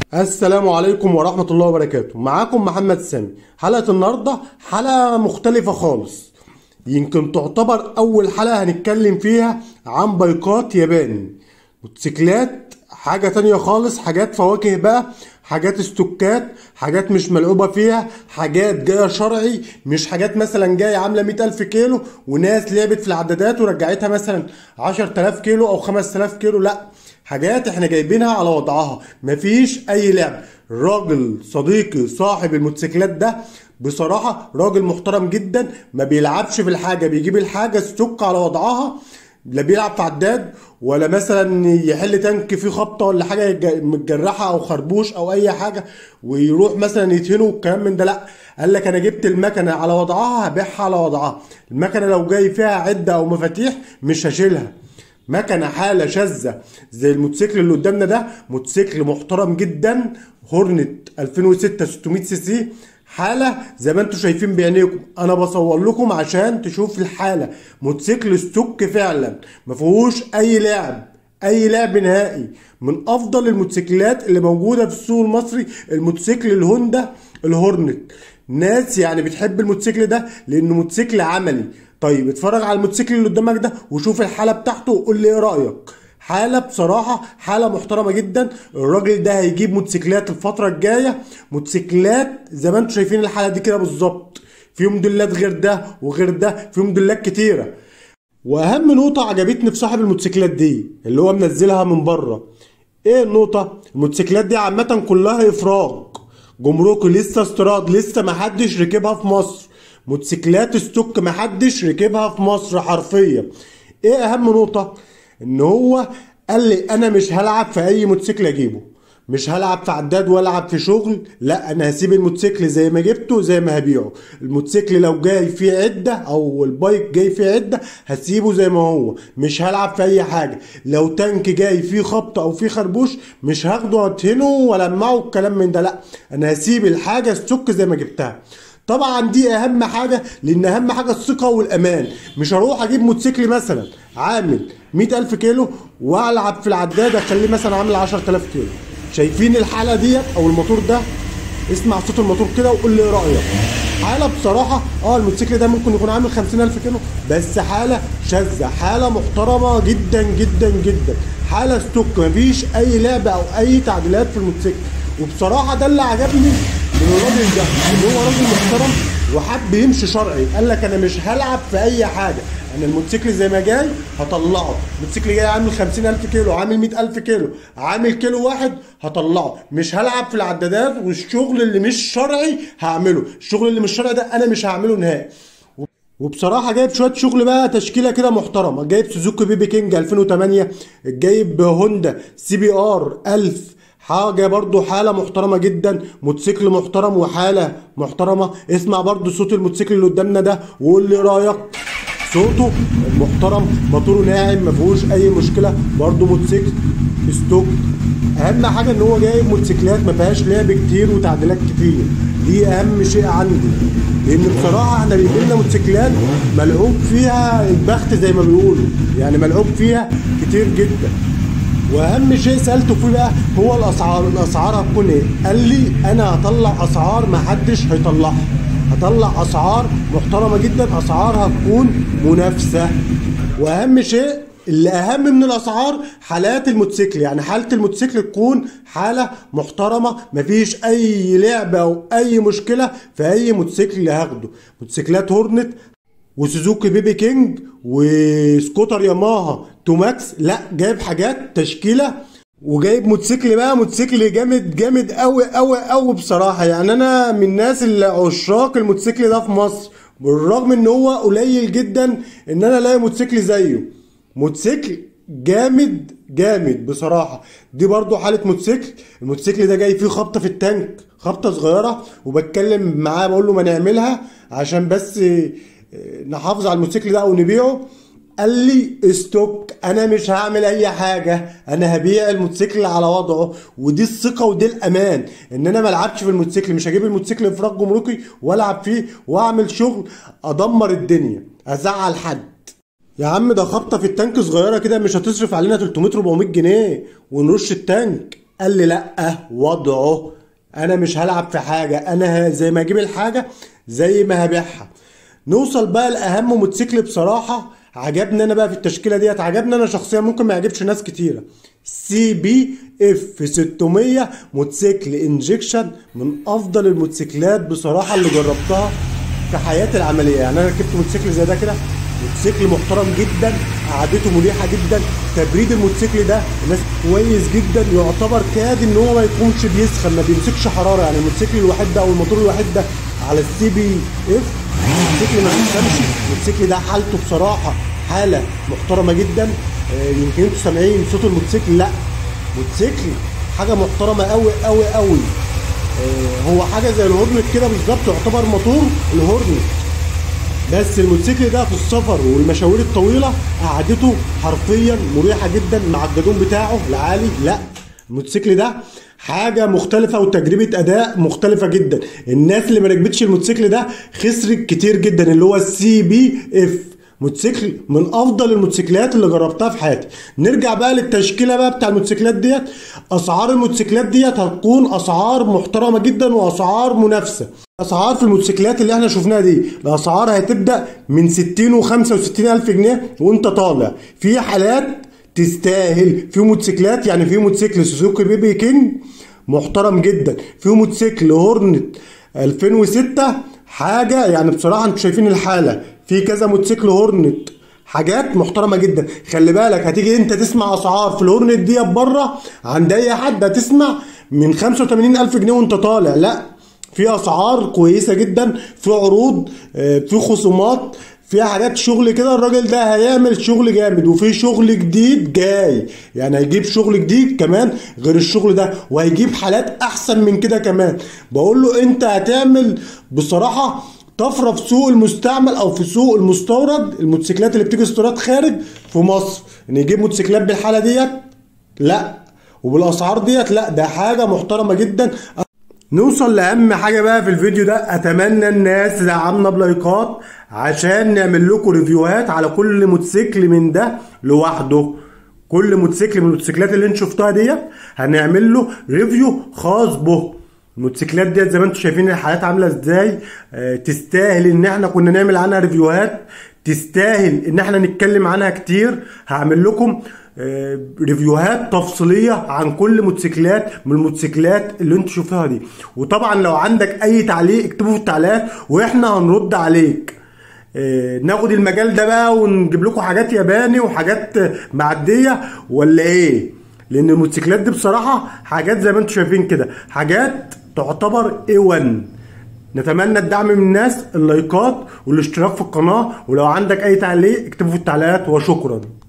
السلام عليكم ورحمة الله وبركاته معاكم محمد سامي حلقة النهاردة حلقة مختلفة خالص يمكن تعتبر أول حلقة هنتكلم فيها عن بايكات ياباني موتوسيكلات حاجة تانية خالص حاجات فواكه بقى حاجات استوكات حاجات مش ملعوبة فيها حاجات جاية شرعي مش حاجات مثلا جاية عاملة مئة ألف كيلو وناس لعبت في العدادات ورجعتها مثلا عشر تلاف كيلو أو خمس تلاف كيلو لأ حاجات احنا جايبينها على وضعها مفيش اي لعب راجل صديقي صاحب الموتوسيكلات ده بصراحة راجل محترم جدا ما بيلعبش في الحاجة بيجيب الحاجة ستوك على وضعها لا بيلعب في عداد ولا مثلا يحل تانك فيه خبطة ولا حاجة يتج- متجرحة او خربوش او اي حاجة ويروح مثلا يدهنه والكلام من ده لا قال لك انا جبت المكنة على وضعها هبيعها على وضعها المكنة لو جاي فيها عدة او مفاتيح مش هشيلها مكنه حاله شاذه زي الموتوسيكل اللي قدامنا ده موتوسيكل محترم جدا هورنت 2006 600 سي سي حاله زي ما انتم شايفين بعينيكم انا بصور لكم عشان تشوف الحاله موتوسيكل ستوك فعلا ما فيهوش اي لعب اي لعب نهائي من افضل الموتوسيكلات اللي موجوده في السوق المصري الموتوسيكل الهوندا الهورنت ناس يعني بتحب الموتوسيكل ده لانه موتوسيكل عملي طيب اتفرج على الموتوسيكل اللي قدامك ده وشوف الحاله بتاعته وقول لي ايه رايك حاله بصراحه حاله محترمه جدا الراجل ده هيجيب موتوسيكلات الفتره الجايه موتوسيكلات زي ما انتم شايفين الحاله دي كده بالظبط في موديلات غير ده وغير ده في موديلات كتيره واهم نقطه عجبتني في صاحب الموتوسيكلات دي اللي هو منزلها من بره ايه النقطه الموتوسيكلات دي عامه كلها افراج جمركي لسه استيراد لسه محدش ركبها في مصر موتوسيكلات ستوك محدش ركبها في مصر حرفيا ايه اهم نقطة ان هو قال لي انا مش هلعب في اي موتوسيكل اجيبه مش هلعب في عداد والعب في شغل لا انا هسيب الموتوسيكل زي ما جبته زي ما هبيعه الموتوسيكل لو جاي فيه عدة او البايك جاي فيه عدة هسيبه زي ما هو مش هلعب في اي حاجة لو تانك جاي فيه خبط او فيه خربوش مش هاخده ادهنه والمعه الكلام من ده لا انا هسيب الحاجة ستوك زي ما جبتها طبعا دي اهم حاجه لان اهم حاجه الثقه والامان مش هروح اجيب موتوسيكل مثلا عامل 100000 كيلو والعب في العداد اخليه مثلا عامل 10000 كيلو شايفين الحاله ديت او الموتور ده اسمع صوت الموتور كده وقول لي ايه رايك حاله بصراحه اه الموتوسيكل ده ممكن يكون عامل 50000 كيلو بس حاله شاذه حاله محترمه جدا جدا جدا حاله ستوك مفيش اي لعبه او اي تعديلات في الموتوسيكل وبصراحه ده اللي عجبني من الراجل ده ان هو راجل محترم وحب يمشي شرعي قال لك انا مش هلعب في اي حاجه انا الموتوسيكل زي ما جاي هطلعه الموتوسيكل جاي عامل 50000 كيلو عامل 100000 كيلو عامل كيلو واحد هطلعه مش هلعب في العدادات والشغل اللي مش شرعي هعمله الشغل اللي مش شرعي ده انا مش هعمله نهائي وبصراحة جايب شوية شغل بقى تشكيلة كده محترمة جايب سوزوكي بيبي كينج 2008 جايب هوندا سي بي ار 1000 حاجة برضو حالة محترمة جدا موتوسيكل محترم وحالة محترمة اسمع برضو صوت الموتوسيكل اللي قدامنا ده وقول لي رأيك صوته محترم موتوره ناعم ما فيهوش اي مشكله برضه موتوسيكل ستوك اهم حاجه ان هو جايب موتوسيكلات ما فيهاش لعب كتير وتعديلات كتير دي اهم شيء عندي لان بصراحه احنا بيجي لنا موتوسيكلات ملعوب فيها البخت زي ما بيقولوا يعني ملعوب فيها كتير جدا واهم شيء سالته فيه بقى هو الاسعار الاسعار هتكون ايه قال لي انا هطلع اسعار ما حدش هيطلعها هطلع اسعار محترمه جدا اسعار هتكون منافسه واهم شيء اللي اهم من الاسعار حالات الموتوسيكل يعني حاله الموتوسيكل تكون حاله محترمه مفيش اي لعبه او اي مشكله في اي موتوسيكل هاخده موتوسيكلات هورنت وسوزوكي بيبي كينج وسكوتر ياماها توماكس لا جايب حاجات تشكيله وجايب موتوسيكل بقى موتوسيكل جامد جامد قوي قوي قوي بصراحه يعني انا من الناس اللي عشاق الموتوسيكل ده في مصر بالرغم ان هو قليل جدا ان انا الاقي موتوسيكل زيه موتوسيكل جامد جامد بصراحه دي برضو حاله موتوسيكل الموتوسيكل ده جاي فيه خبطه في التانك خبطه صغيره وبتكلم معاه بقول له ما نعملها عشان بس نحافظ على الموتوسيكل ده او نبيعه قال لي ستوك انا مش هعمل اي حاجه انا هبيع الموتوسيكل على وضعه ودي الثقه ودي الامان ان انا ما العبش في الموتوسيكل مش هجيب الموتوسيكل انفراج جمركي والعب فيه واعمل شغل ادمر الدنيا ازعل حد يا عم ده خبطه في التانك صغيره كده مش هتصرف علينا 300 400 جنيه ونرش التانك قال لي لا وضعه انا مش هلعب في حاجه انا ه- زي ما اجيب الحاجه زي ما هبيعها نوصل بقى لاهم موتوسيكل بصراحه عجبني انا بقى في التشكيله ديت عجبني انا شخصيا ممكن ما يعجبش ناس كتيره سي بي اف 600 موتوسيكل انجكشن من افضل الموتوسيكلات بصراحه اللي جربتها في حياتي العمليه يعني انا ركبت موتوسيكل زي ده كده موتوسيكل محترم جدا قعدته مريحه جدا تبريد الموتوسيكل ده الناس كويس جدا يعتبر كاد ان هو ما يكونش بيسخن ما بيمسكش حراره يعني الموتوسيكل الوحيد ده او الموتور الوحيد ده على السي بي اف الموتوسيكل ما بيسخنش الموتوسيكل ده حالته بصراحه حاله محترمه جدا آه، يمكن انتوا سامعين صوت الموتوسيكل لا موتوسيكل حاجه محترمه قوي قوي قوي آه، هو حاجه زي الهورنت كده بالظبط يعتبر موتور الهورنت بس الموتوسيكل ده في السفر والمشاوير الطويله قعدته حرفيا مريحه جدا مع الجدون بتاعه العالي لا الموتوسيكل ده حاجه مختلفه وتجربه اداء مختلفه جدا الناس اللي ما ركبتش الموتوسيكل ده خسرت كتير جدا اللي هو السي بي اف موتوسيكل من افضل الموتوسيكلات اللي جربتها في حياتي نرجع بقى للتشكيله بقى بتاع الموتوسيكلات ديت اسعار الموتوسيكلات ديت هتكون اسعار محترمه جدا واسعار منافسه اسعار في الموتوسيكلات اللي احنا شفناها دي الاسعار هتبدا من 60 و65 الف جنيه وانت طالع في حالات تستاهل في موتوسيكلات يعني في موتوسيكل سوزوكي بيبي كينج محترم جدا في موتوسيكل هورنت 2006 حاجه يعني بصراحه انتوا شايفين الحاله في كذا موتوسيكل هورنت حاجات محترمه جدا خلي بالك هتيجي انت تسمع اسعار في الهورنت دي بره عند اي حد هتسمع من 85 الف جنيه وانت طالع لا في اسعار كويسه جدا في عروض آه، في خصومات في حاجات شغل كده الراجل ده هيعمل شغل جامد وفي شغل جديد جاي يعني هيجيب شغل جديد كمان غير الشغل ده وهيجيب حالات احسن من كده كمان بقول له انت هتعمل بصراحه طفره في سوق المستعمل او في سوق المستورد الموتوسيكلات اللي بتيجي استيراد خارج في مصر ان يجيب موتوسيكلات بالحاله ديت لا وبالاسعار ديت لا ده حاجه محترمه جدا نوصل لاهم حاجه بقى في الفيديو ده اتمنى الناس تدعمنا بلايكات عشان نعمل لكم ريفيوهات على كل موتوسيكل من ده لوحده كل موتوسيكل من الموتوسيكلات اللي انت شفتها ديت هنعمل له ريفيو خاص به الموتوسيكلات ديت زي ما انتم شايفين الحياة عامله ازاي آه، تستاهل ان احنا كنا نعمل عنها ريفيوهات تستاهل ان احنا نتكلم عنها كتير هعمل لكم آه، ريفيوهات تفصيليه عن كل موتوسيكلات من الموتوسيكلات اللي انتوا شوفوها دي وطبعا لو عندك اي تعليق اكتبه في التعليقات واحنا هنرد عليك آه، ناخد المجال ده بقى ونجيب لكم حاجات ياباني وحاجات معديه ولا ايه لان الموتوسيكلات دي بصراحه حاجات زي ما انتم شايفين كده حاجات تعتبر A1 نتمنى الدعم من الناس اللايكات والاشتراك في القناه ولو عندك اي تعليق اكتبه في التعليقات وشكرا